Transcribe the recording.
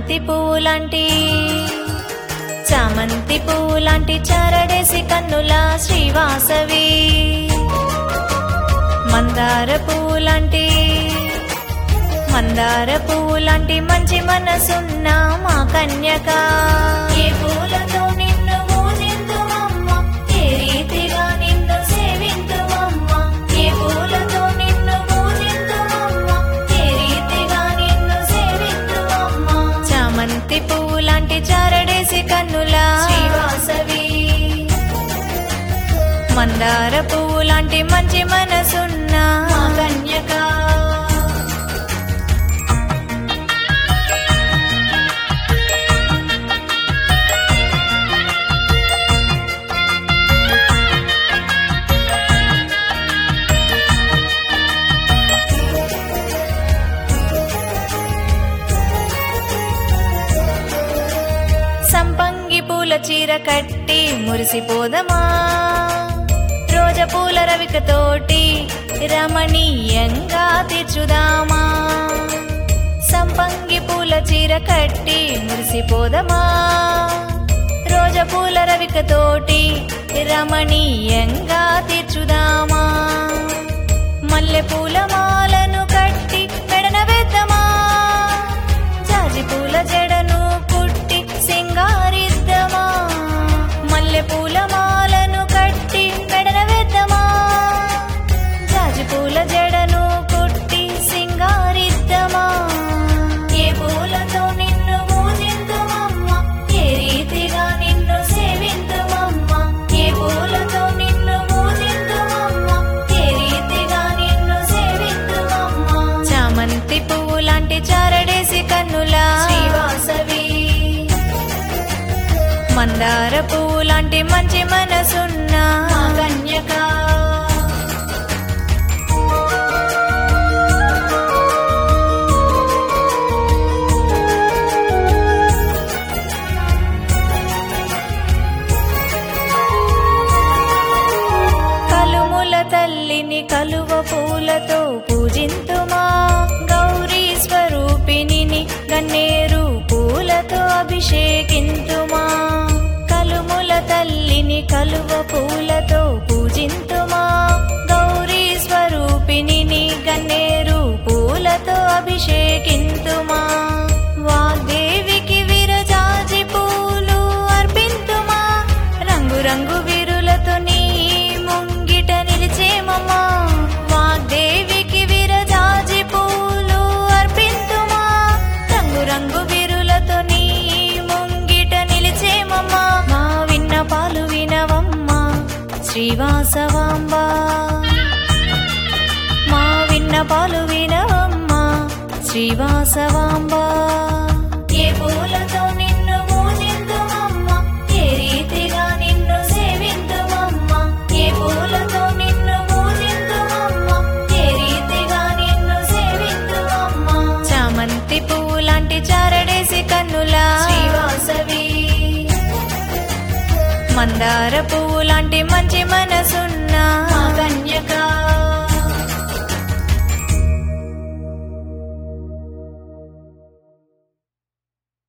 చామంతి పువ్వులాంటి చామంతి పువ్వులాంటి చారడేసి కన్నుల శ్రీవాసవి మందార పువ్వులాంటి మందార పువ్వులాంటి మంచి మనసున్న మా కన్యక ఏ పూలతో నిన్ను పూజింతుమమ్మ ఏ రీతిగా నిన్ను సేవింతుమమ్మ ఏ పూలతో నిన్ను పూజింతుమమ్మ ఏ రీతిగా నిన్ను సేవింతుమమ్మ చామంతి పువ్వులాంటి చారడేసి కన్నుల శ్రీవాసవి మందార పువ్వులాంటి మంచి మనసున్న మా కన్యక సంపంగి పూల చీర కట్టి మురిసిపోదమా రోజ పూల రవికతోటి రమణీయంగా తీర్చుదామా సంపంగి పూల చీర కట్టి మురిసిపోదమా రోజ పూల రవికతోటి రమణీయంగా తీర్చుదామా మల్లె పూల మాలను కట్టి మెడన వేద్దామా జాజి పూల జడను కుట్టి సింగారిద్దమా మల్లె పూల మాలను కట్టి మెడన వేద్దామా జాజి పూల జడను కుట్టి సింగారిద్దమా ఏ పూలతో నిన్ను పూజింతుమమ్మ ఏ రీతిగా నిన్ను సేవింతుమమ్మ ఏ పూలతో నిన్ను పూజింతుమమ్మ ఏ రీతిగా నిన్ను సేవింతుమమ్మ చామంతి పువ్వు లాంటి చారడేసి కన్నుల శ్రీవాసవి మందార పువ్వు లాంటి మంచి మనసున్న మా కన్యక కలుముల తల్లిని కలువ పూలతో పూజింతుమా గౌరీ స్వరూపిణిని గన్నేరు పూలతో అభిషేకింతుమా కలుముల తల్లిని కలువ పూలతో పూజింతుమా గౌరీ స్వరూపిణిని గన్నేరు పూలతో అభిషేకింతుమా వాగ్దేవికి విరజాజి పూలు అర్పింతుమా రంగు రంగు విరులతో నీ ముంగిట నిలిచేమమ్మా వాగ్దేవికి విరజాజి పూలు అర్పింతుమా రంగు రంగు విరులతో నీ ముంగిట నిలిచేమమ్మా మా విన్న పాలు వినవమ్మా శ్రీవాసవాంబ మా విన్న పాలు వినవమ్మా శ్రీవాసవాంబ ఏ పూలతో నిన్ను పూజింతుమమ్మ ఏ రీతిగా నిన్ను సేవింతుమమ్మ ఏ పూలతో నిన్ను పూజింతుమమ్మ ఏ రీతిగా నిన్ను సేవింతుమమ్మ చామంతి పువ్వు లాంటి చారడేసి కన్నుల శ్రీవాసవి మందార పువ్వు లాంటి మంచి మనసున్న మా కన్యక